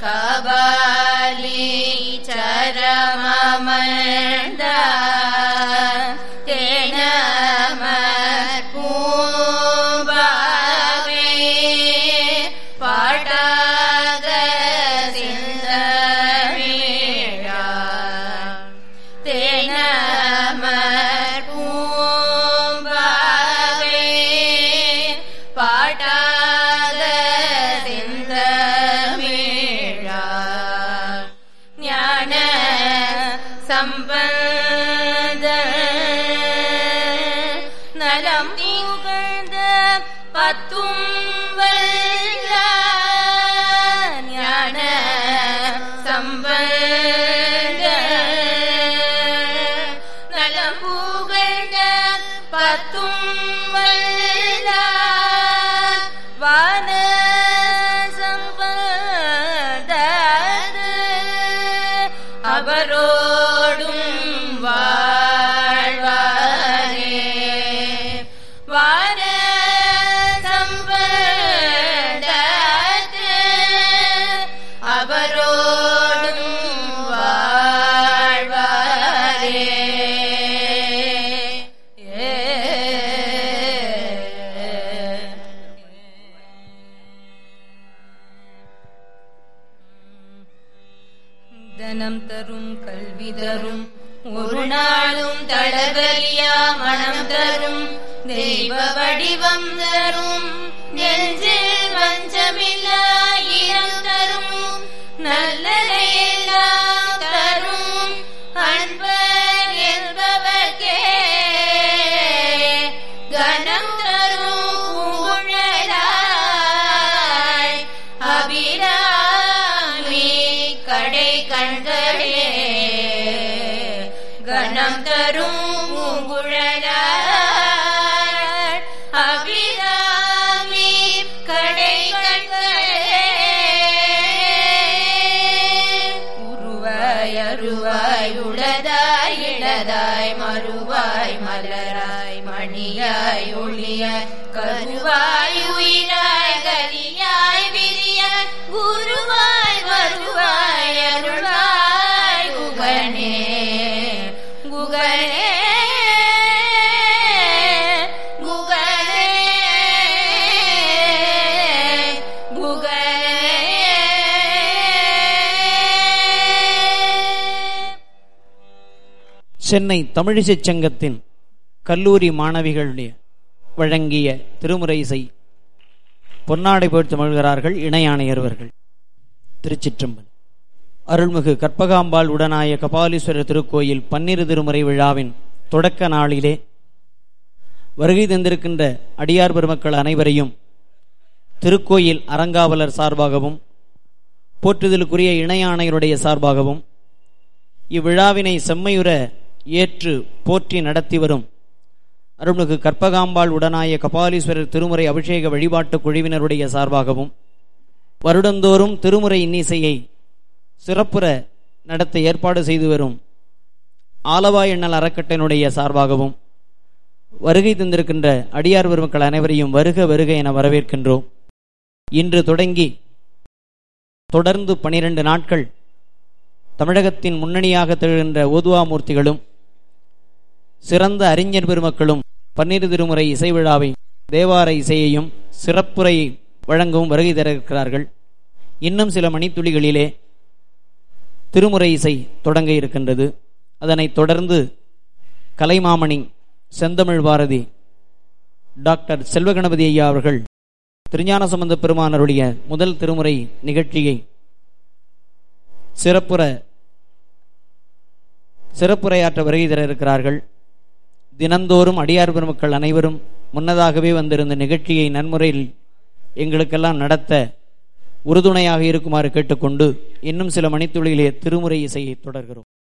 கபாலி சரமமண்ட தேனமர் பூம்பாவே பாடாத சிந்தமிழா தேனமர் பூம்பாவே பாடாத செந்தமிழா ஞான சம்பந்த நலம் திகழ்ந்த பத்தும் வல்ல ஞான சம்பந்த நலம் புகழ்ந்த பத்தும் வல்ல வான சம்பந்த அவரோடும் வாழ்வாரே வான சம்பந்த அவரோடும் வாழ்வாரே தனம் தரும் கல்வி தரும் ஒரு நாளும் தளபலியா மனம் தரும் தெய்வ வடிவம் தரும் நெஞ்சில் வஞ்சமில்லா இனம் தரும் நல்லதையெல்லாம் தரும் அன்பர் என்பவர்க்கே கனம் தரும் பூங்குழலாய் அபிராமி கடை கண்களே கணம் தரும் பூங்குழலாய் அபிராமி கடை கண்களே உருவாய் அருவாய் உளதாய் இளதாய் மறுவாய் மலராய் மணியாய் ஒளியாய் கருவாய் உயிராய் கலியாய் விரியாய் குருவாய் வருவாய் அருளாய் குகனே குகனே குகனே குகனே சென்னை தமிழிசைச் சங்கத்தின் கல்லூரி மாணவிகளுடைய வழங்கிய திருமுறை இசை பொன்னாடை போட்டு மகிழ்கிறார்கள் இணையாணையர் அவர்கள் திருச்சிற்றம்பலம் அருள்மிகு கற்பகாம்பாள் உடனாய கபாலீஸ்வரர் திருக்கோயில் பன்னிரு திருமுறை விழாவின் தொடக்க நாளிலே வருகை தந்திருக்கின்ற அடியார் பெருமக்கள் அனைவரையும் திருக்கோயில் அறங்காவலர் சார்பாகவும் போற்றுதலுக்குரிய இணையாணையருடைய சார்பாகவும் இவ்விழாவினை செம்மையுற ஏற்று போற்றி நடத்தி வரும் அருள்மிகு கற்பகாம்பாள் உடனாய கபாலீஸ்வரர் திருமுறை அபிஷேக வழிபாட்டு குழுவினருடைய சார்பாகவும் வருடந்தோறும் திருமுறை இன்னிசையை சிறப்புற நடத்த ஏற்பாடு செய்து வரும் ஆலவா எண்ணல் அறக்கட்டனுடைய சார்பாகவும் வருகை தந்திருக்கின்ற அடியார் பெருமக்கள் அனைவரையும் வருக வருக என வரவேற்கின்றோம் இன்று தொடங்கி தொடர்ந்து பனிரெண்டு நாட்கள் தமிழகத்தின் முன்னணியாக திகழ்கின்ற ஓதுவாமூர்த்திகளும் சிறந்த அறிஞர் பெருமக்களும் பன்னிரு திருமுறை இசை விழாவை தேவார இசையையும் சிறப்புரை வழங்கவும் வருகை தர இருக்கிறார்கள் இன்னும் சில மணித்துளிகளிலே திருமுறை இசை தொடங்க இருக்கின்றது அதனைத் தொடர்ந்து கலைமாமணி செந்தமிழ் பாரதி டாக்டர் செல்வகணபதி ஐயா அவர்கள் திருஞான சம்பந்த பெருமானருடைய முதல் திருமுறை நிகழ்ச்சியை சிறப்புற சிறப்புரையாற்ற வருகை தர இருக்கிறார்கள் தினந்தோறும் அடியார் பெருமக்கள் அனைவரும் முன்னதாகவே வந்திருந்த நிகழ்ச்சியை நன்முறையில் எங்களுக்கெல்லாம் நடத்த உறுதுணையாக இருக்குமாறு கேட்டுக்கொண்டு இன்னும் சில மணித்துளியிலே திருமுறை இசையை தொடர்கிறோம்